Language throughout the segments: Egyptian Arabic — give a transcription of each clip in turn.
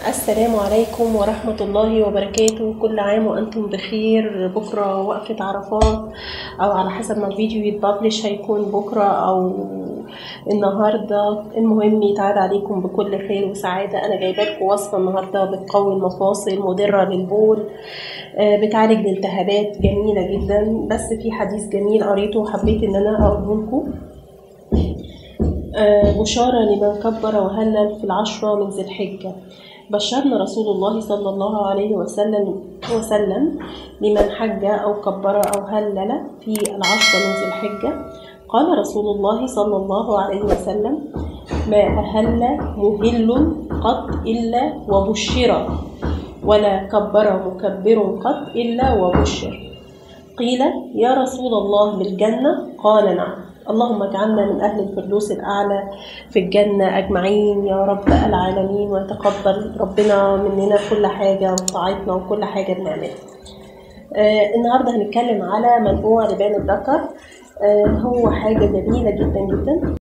السلام عليكم ورحمة الله وبركاته كل عام وأنتم بخير بكرة وقفة عرفات أو على حسب ما الفيديو يتبلش هيكون بكرة أو النهاردة المهم يتعاد عليكم بكل خير وسعادة أنا جايبة لكم وصفة النهاردة بتقوي المفاصل مضرة للبول آه، بتعالج الالتهابات جميلة جدا بس في حديث جميل قريته وحبيت إن أنا أقوله لكم آه، بشارة لمن كبر وهلل في العشرة من ذي الحجة بشرنا رسول الله صلى الله عليه وسلم وسلم لمن حج أو كبر أو هلل في العشرة من ذي الحجة قال رسول الله صلى الله عليه وسلم ما أهل مهل قط إلا وبشر ولا كبر مكبر قط إلا وبشر قيل يا رسول الله بالجنة قال نعم اللهم اجعلنا من أهل الفردوس الأعلى في الجنة أجمعين يا رب العالمين وتقبل ربنا مننا كل حاجة وطاعتنا وكل حاجة بنعملها آه النهاردة هنتكلم على منقوع لبان الذكر آه هو حاجة جميلة جدا جدا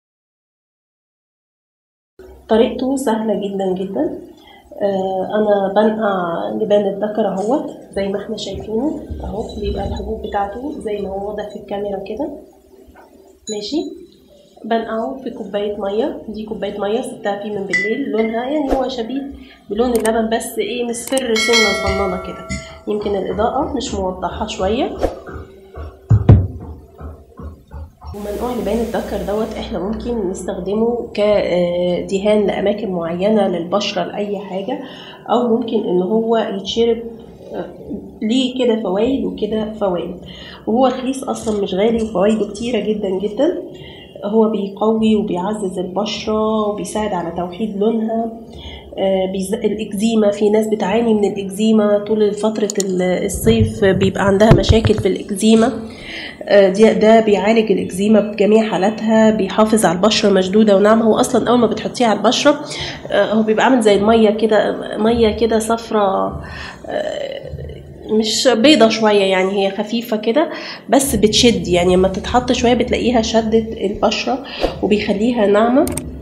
طريقته سهلة جدا جدا آه انا بنقع لبان الذكر اهوت زي ما احنا شايفينه اهو بيبقى الحبوب بتاعته زي ما هو واضح في الكاميرا كده ماشي بنقعه في كوباية مية دي كوباية مية سبتها فيه من بالليل لونها يعني هو شبيه بلون اللبن بس ايه مصفر سنة صنانة كده يمكن الإضاءة مش موضحة شوية ومنقوع لبان الذكر دوت احنا ممكن نستخدمه كدهان لأماكن معينة للبشرة لأي حاجة أو ممكن إن هو يتشرب ليه كده فوائد وكده فوائد وهو رخيص اصلا مش غالي وفوائده كتيرة جدا جدا هو بيقوي وبيعزز البشرة وبيساعد على توحيد لونها بيز... الإكزيما في ناس بتعاني من الإكزيما طول فترة الصيف بيبقى عندها مشاكل في الإكزيما دي ده بيعالج الإكزيما بجميع حالاتها بيحافظ على البشرة مشدودة وناعمة هو أصلا أول ما بتحطيه على البشرة هو بيبقى عامل زي المية كده مية كده صفرة مش بيضة شوية يعني هي خفيفة كده بس بتشد يعني لما تتحط شوية بتلاقيها شدت البشرة وبيخليها ناعمة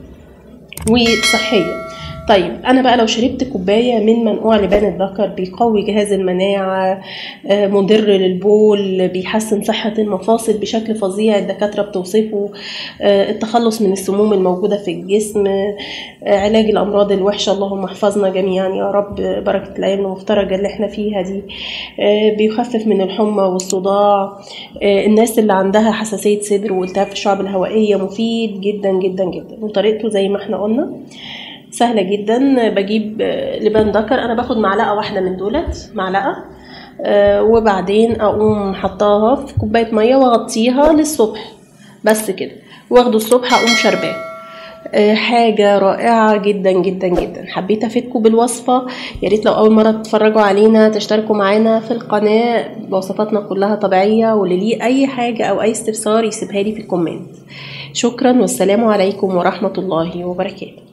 وصحية طيب انا بقى لو شربت كوبايه من منقوع لبان الذكر بيقوي جهاز المناعه مضر للبول بيحسن صحه المفاصل بشكل فظيع الدكاتره بتوصفه التخلص من السموم الموجوده في الجسم علاج الامراض الوحشه اللهم احفظنا جميعا يا رب بركه الايام المفترجه اللي احنا فيها دي بيخفف من الحمى والصداع الناس اللي عندها حساسيه صدر والتهاب في الشعب الهوائيه مفيد جدا جدا جدا وطريقته زي ما احنا قلنا سهله جدا بجيب لبان ذكر انا باخد معلقه واحده من دولت معلقه أه وبعدين اقوم حطاها في كوبايه ميه واغطيها للصبح بس كده واخده الصبح اقوم شرباه أه حاجة رائعة جدا جدا جدا حبيت افيدكم بالوصفة يا ريت لو اول مرة تتفرجوا علينا تشتركوا معانا في القناة وصفاتنا كلها طبيعية واللي ليه اي حاجة او اي استفسار يسيبها لي في الكومنت شكرا والسلام عليكم ورحمة الله وبركاته